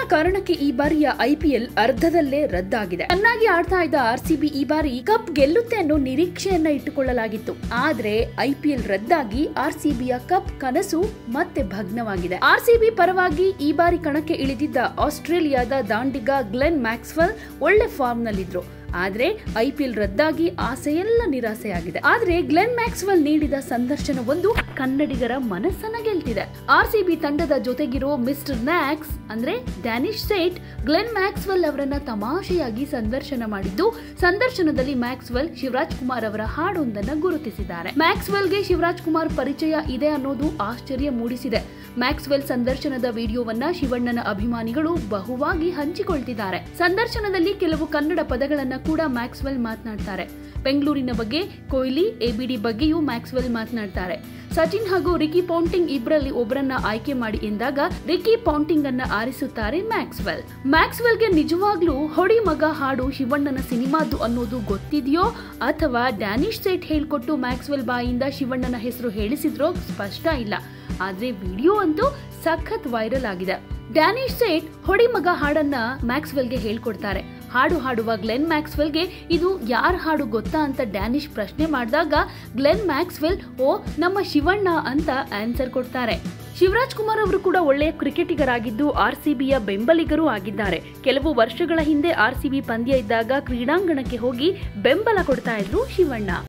ಕಾರಣಕ್ಕೆ ಈ ಬಾರಿಯ ಐಪಿಎಲ್ ಅರ್ಧದಲ್ಲೇ ರದ್ದಾಗಿದೆ ಚೆನ್ನಾಗಿ ಆಡ್ತಾ ಇದ್ದ ಆರ್ಸಿಬಿ ಈ ಬಾರಿ ಕಪ್ ಗೆಲ್ಲುತ್ತೆ ಅನ್ನೋ ನಿರೀಕ್ಷೆಯನ್ನ ಇಟ್ಟುಕೊಳ್ಳಲಾಗಿತ್ತು ಆದ್ರೆ ಐಪಿಎಲ್ ರದ್ದಾಗಿ ಆರ್ಸಿಬಿಯ ಕಪ್ ಕನಸು ಮತ್ತೆ ಭಗ್ನವಾಗಿದೆ ಆರ್ಸಿಬಿ ಪರವಾಗಿ ಈ ಬಾರಿ ಕಣಕ್ಕೆ ಇಳಿದಿದ್ದ ಆಸ್ಟ್ರೇಲಿಯಾದ ದಾಂಡಿಗ ಗ್ಲೆನ್ ಮ್ಯಾಕ್ಸ್ವೆಲ್ ಒಳ್ಳೆ ಫಾರ್ಮ್ ನಲ್ಲಿದ್ರು ಆದ್ರೆ ಐಪಿಎಲ್ ರದ್ದಾಗಿ ಆಸೆಯೆಲ್ಲ ನಿರಾಸೆಯಾಗಿದೆ ಆದ್ರೆ ಗ್ಲೆನ್ ಮ್ಯಾಕ್ಸ್ವೆಲ್ ನೀಡಿದ ಸಂದರ್ಶನವೊಂದು ಕನ್ನಡಿಗರ ಮನಸ್ಸನ್ನ ಗೆಲ್ತಿದೆ ಆರ್ಸಿಬಿ ತಂಡದ ಜೊತೆಗಿರೋ ಮಿಸ್ಟರ್ ನ್ಯಾಕ್ಸ್ ಅಂದ್ರೆ ಡ್ಯಾನಿಶ್ ಸೇಟ್ ಗ್ಲೆನ್ ಮ್ಯಾಕ್ಸ್ವೆಲ್ ಅವರನ್ನ ತಮಾಷೆಯಾಗಿ ಸಂದರ್ಶನ ಮಾಡಿದ್ದು ಸಂದರ್ಶನದಲ್ಲಿ ಮ್ಯಾಕ್ಸ್ವೆಲ್ ಶಿವರಾಜ್ ಕುಮಾರ್ ಅವರ ಹಾಡೊಂದನ್ನ ಗುರುತಿಸಿದ್ದಾರೆ ಮ್ಯಾಕ್ಸ್ವೆಲ್ಗೆ ಶಿವರಾಜ್ ಕುಮಾರ್ ಪರಿಚಯ ಇದೆ ಅನ್ನೋದು ಆಶ್ಚರ್ಯ ಮೂಡಿಸಿದೆ ಮ್ಯಾಕ್ಸ್ವೆಲ್ ಸಂದರ್ಶನದ ವಿಡಿಯೋವನ್ನ ಶಿವಣ್ಣನ ಅಭಿಮಾನಿಗಳು ಬಹುವಾಗಿ ಹಂಚಿಕೊಳ್ತಿದ್ದಾರೆ ಸಂದರ್ಶನದಲ್ಲಿ ಕೆಲವು ಕನ್ನಡ ಪದಗಳನ್ನ ಕೂಡ ಮ್ಯಾಕ್ಸ್ವೆಲ್ ಮಾತನಾಡ್ತಾರೆ ಬೆಂಗಳೂರಿನ ಬಗ್ಗೆ ಕೊಹ್ಲಿ ಎಬಿಡಿ ಬಗ್ಗೆಯೂ ಮ್ಯಾಕ್ಸ್ವೆಲ್ ಮಾತನಾಡ್ತಾರೆ ಸಚಿನ್ ಹಾಗೂ ರಿಕಿ ಪೌಂಟಿಂಗ್ ಇಬ್ಬರಲ್ಲಿ ಒಬ್ಬರನ್ನ ಆಯ್ಕೆ ಮಾಡಿ ಎಂದಾಗ ರಿಕಿ ಪೌಂಟಿಂಗ್ ಅನ್ನ ಆರಿಸುತ್ತಾರೆ ಮ್ಯಾಕ್ಸ್ವೆಲ್ ಮ್ಯಾಕ್ಸ್ವೆಲ್ಗೆ ನಿಜವಾಗ್ಲೂ ಹೊಡಿ ಮಗ ಹಾಡು ಶಿವಣ್ಣನ ಸಿನಿಮಾದ್ದು ಅನ್ನೋದು ಗೊತ್ತಿದೆಯೋ ಅಥವಾ ಡ್ಯಾನಿಶ್ ಸೇಟ್ ಹೇಳ್ಕೊಟ್ಟು ಮ್ಯಾಕ್ಸ್ವೆಲ್ ಬಾಯಿಂದ ಶಿವಣ್ಣನ ಹೆಸರು ಹೇಳಿಸಿದ್ರೋ ಸ್ಪಷ್ಟ ಇಲ್ಲ ಆದ್ರೆ ವಿಡಿಯೋ ಅಂತೂ ಸಖತ್ ವೈರಲ್ ಆಗಿದೆ ಡ್ಯಾನಿಶ್ ಸೇಟ್ ಹೊಡಿ ಮಗ ಹಾಡನ್ನ ಮ್ಯಾಕ್ಸ್ವೆಲ್ಗೆ ಹೇಳ್ಕೊಡ್ತಾರೆ ಹಾಡು ಹಾಡುವ ಗ್ಲೆನ್ ಮ್ಯಾಕ್ಸ್ವೆಲ್ಗೆ ಇದು ಯಾರ ಹಾಡು ಗೊತ್ತಾ ಅಂತ ಡ್ಯಾನಿಶ್ ಪ್ರಶ್ನೆ ಮಾಡಿದಾಗ ಗ್ಲೆನ್ ಮ್ಯಾಕ್ಸ್ವೆಲ್ ಓ ನಮ್ಮ ಶಿವಣ್ಣ ಅಂತ ಆನ್ಸರ್ ಕೊಡ್ತಾರೆ ಶಿವರಾಜ್ ಕುಮಾರ್ ಅವರು ಕೂಡ ಒಳ್ಳೆಯ ಕ್ರಿಕೆಟಿಗರಾಗಿದ್ದು ಆರ್ಸಿಬಿಯ ಬೆಂಬಲಿಗರೂ ಆಗಿದ್ದಾರೆ ಕೆಲವು ವರ್ಷಗಳ ಹಿಂದೆ ಆರ್ಸಿಬಿ ಪಂದ್ಯ ಇದ್ದಾಗ ಕ್ರೀಡಾಂಗಣಕ್ಕೆ ಹೋಗಿ ಬೆಂಬಲ ಕೊಡ್ತಾ ಇದ್ರು ಶಿವಣ್ಣ